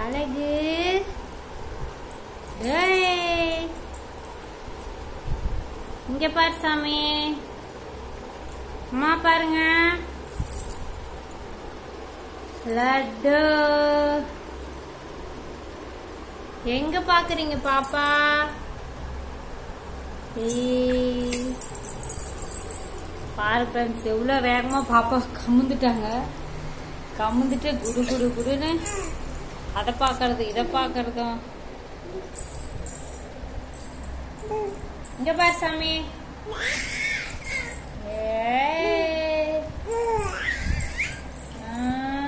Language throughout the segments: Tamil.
அழகு ஏய். இங்க பாரு சாமி அம்மா பாருங்க லட்டு எங்க பாக்குறீங்க பாப்பா ஏய். பாரு ஃப்ரெண்ட்ஸ் எவ்வளோ வேகமாக பாப்பா கமுந்துட்டாங்க கமுந்துட்டு குடு குடு குடுன்னு அதை பார்க்கறது இதை பார்க்கறதும் இங்க பாரு சாமி ஏய். ஆ.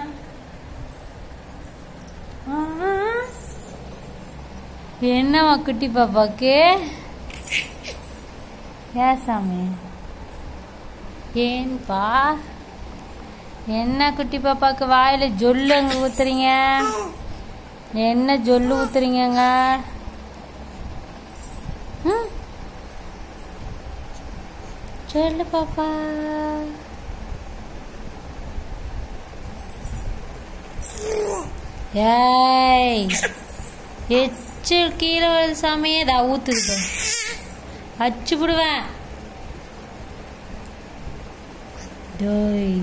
ஆ. என்னம்மா குட்டி பாப்பாக்கு ஏன் சாமி ஏன்பா என்ன குட்டி பாப்பாக்கு வாயில ஜொல்லு அங்க ஊத்துறீங்க என்ன ஜொல்லு ஊத்துறீங்கங்க ம்? சொல்லு பாப்பா ஏய் எச்சில் கீழே வருது சாமி இதா ஊத்துது பாரு. அச்சு விடுவேன் டோய்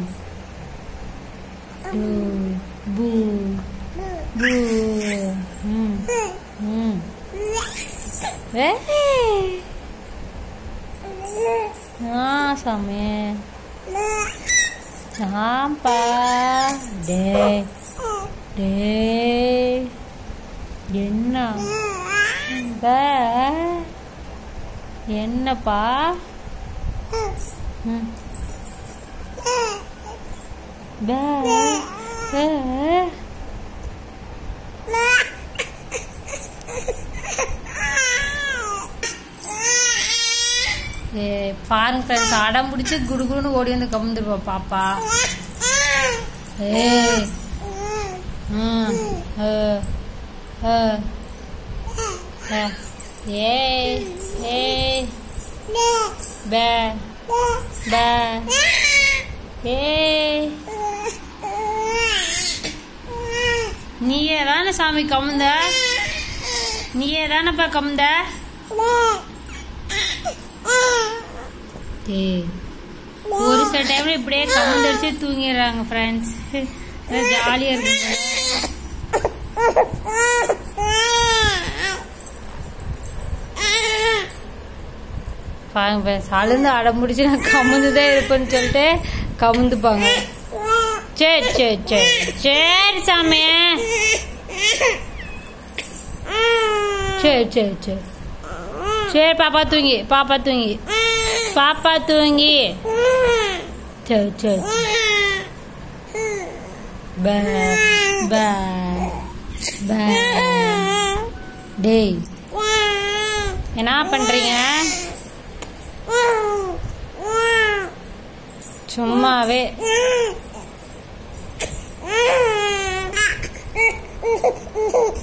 டோய் பூ பூ ம் ம் ஏய் ஆ சாமி ஆம்பா டே டே என்ன பே என்னப்பா ம் பே பே ஏ பாருங்க ஃப்ரெண்ட்ஸ் அடம் பிடிச்சி குடுகுடுன்னு ஓடி வந்து கம்ந்துருப்பா பாப்பா ஏய் ம் அ அ அ ஏய் ஏய் பே பே ஏய் நீயே தானே சாமி கமுந்த நீயே தானேப்பா கமுந்த ஏய் ஒரு சில டைம்ல இப்படியே கமுந்தடிச்சு தூங்கிடுறாங்க ஃப்ரெண்ட்ஸ் ஜாலியா இருக்குங்க பாருங்க ஃப்ரெண்ட்ஸ் அழுந்து அடம் முடிச்சு நான் கமுந்துதான் இருப்பேன்னு சொல்லிட்டு கமுந்துப்பாங்க சரி சரி சரி சரி சாமி சரி சரி சரி சரி பாப்பா தூங்கி பாப்பா தூங்கி பாப்பா தூங்கி சரி சரி பே பே பே டேய் என்ன பண்றீங்க சும்மாவே Mm-hmm.